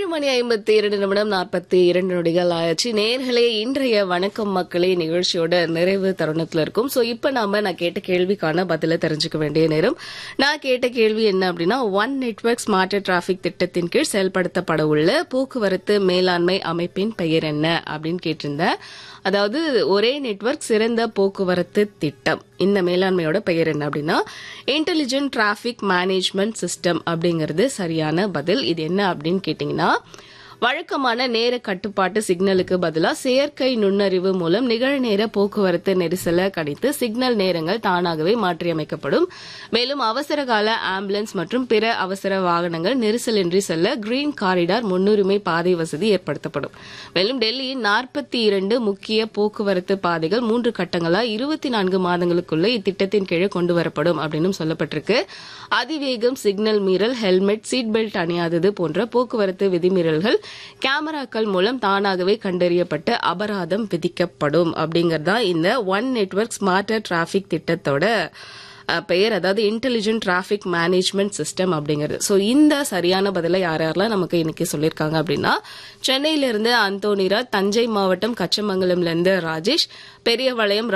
மணி ஐம்பத்தி இரண்டு நிமிடம் நாற்பத்தி இரண்டு நொடிகள் ஆயாச்சு நேர்களே இன்றைய வணக்கம் மக்களே நிகழ்ச்சியோட நிறைவு தருணத்துல இருக்கும் சோ இப்ப நாம நான் கேட்ட கேள்விக்கான பதில தெரிஞ்சுக்க வேண்டிய நேரம் நான் கேட்ட கேள்வி என்ன அப்படின்னா ஒன் நெட்வொர்க் ஸ்மார்ட் டிராபிக் திட்டத்தின் கீழ் செயல்படுத்தப்பட உள்ள போக்குவரத்து மேலாண்மை அமைப்பின் பெயர் என்ன அப்படின்னு கேட்டிருந்தேன் அதாவது ஒரே நெட்வொர்க் சிறந்த போக்குவரத்து திட்டம் இந்த மேலாண்மையோட பெயர் என்ன அப்படின்னா இன்டெலிஜென்ட் டிராபிக் மேனேஜ்மெண்ட் சிஸ்டம் அப்படிங்கிறது சரியான பதில் இது என்ன அப்படின்னு கேட்டீங்கன்னா வழக்கமான நேர கட்டுப்பாட்டு சிக்னலுக்கு பதிலா செயற்கை நுண்ணறிவு மூலம் நிகழ்நேர போக்குவரத்து நெரிசலை கணித்து சிக்னல் நேரங்கள் தானாகவே மாற்றியமைக்கப்படும் மேலும் அவசர கால ஆம்புலன்ஸ் மற்றும் பிற அவசர வாகனங்கள் நெரிசலின்றி செல்ல கிரீன் காரிடார் முன்னுரிமை பாதை வசதி ஏற்படுத்தப்படும் மேலும் டெல்லியின் நாற்பத்தி இரண்டு முக்கிய போக்குவரத்து பாதைகள் மூன்று கட்டங்களா இருபத்தி நான்கு மாதங்களுக்குள்ள இத்திட்டத்தின் கீழே கொண்டு வரப்படும் அப்படின்னு சொல்லப்பட்டிருக்கு அதிவேகம் சிக்னல் மீறல் ஹெல்மெட் சீட் பெல்ட் அணியாதது போன்ற போக்குவரத்து விதிமீறல்கள் கேமராக்கள் மூலம் தானாகவே கண்டறியப்பட்டு அபராதம் விதிக்கப்படும் அப்படிங்கறதா இந்த ஒன் நெட்வொர்க் ஸ்மார்ட்டர் டிராபிக் திட்டத்தோட அஹ், பெயர் அதாவது இன்டெலிஜென்ட் டிராபிக் மேனேஜ்மெண்ட் சிஸ்டம் அப்படிங்கிறது ஸோ இந்த சரியான பதிலை யார் யாரெல்லாம் நமக்கு இன்னைக்கு சொல்லியிருக்காங்க அப்படின்னா சென்னையிலிருந்து அந்தோனிரா தஞ்சை மாவட்டம் கச்சமங்கலம்ல இருந்து ராஜேஷ் பெரியவளையம்